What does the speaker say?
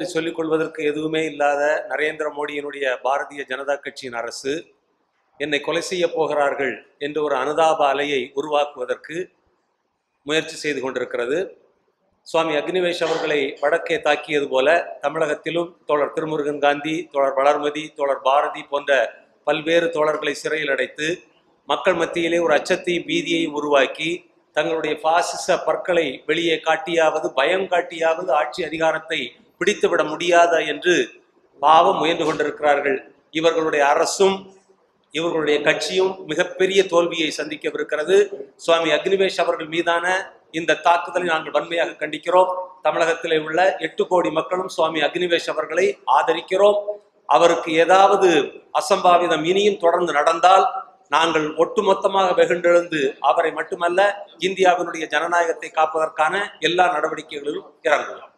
சொல்லிக் கொள்வதற்கு எதுவுமே இல்லாத நரேந்திர மோடியினுடைய பாரதிய ஜனதா கட்சியின் அரசு என்னை கொலை செய்ய போகிறார்கள் என்ற ஒரு அனுதாப அலையை உருவாக்குவதற்கு முயற்சி செய்து கொண்டிருக்கிறது சுவாமி அக்னிவேஷ் அவர்களை வடக்கே தாக்கியது போல தமிழகத்திலும் தோழர் திருமுருகன் காந்தி தோழர் வளர்மதி தோழர் பாரதி போன்ற பல்வேறு தோழர்களை சிறையில் அடைத்து மக்கள் மத்தியிலே ஒரு அச்சத்தையும் பீதியையும் உருவாக்கி தங்களுடைய பாசிச பற்களை வெளியே காட்டியாவது பயம் காட்டியாவது ஆட்சி அதிகாரத்தை பிடித்துவிட முடியாதா என்று பாவம் முயன்று கொண்டிருக்கிறார்கள் இவர்களுடைய அரசும் இவர்களுடைய கட்சியும் மிகப்பெரிய தோல்வியை சந்திக்கவிருக்கிறது சுவாமி அக்னிவேஷ் அவர்கள் மீதான இந்த தாக்குதலை நாங்கள் வன்மையாக கண்டிக்கிறோம் தமிழகத்திலே உள்ள எட்டு கோடி மக்களும் சுவாமி அக்னிவேஷ் அவர்களை ஆதரிக்கிறோம் அவருக்கு ஏதாவது அசம்பாவிதம் இனியும் தொடர்ந்து நடந்தால் நாங்கள் ஒட்டுமொத்தமாக வெகுண்டெழுந்து அவரை மட்டுமல்ல இந்தியாவினுடைய ஜனநாயகத்தை காப்பதற்கான எல்லா நடவடிக்கைகளிலும் இறங்குவோம்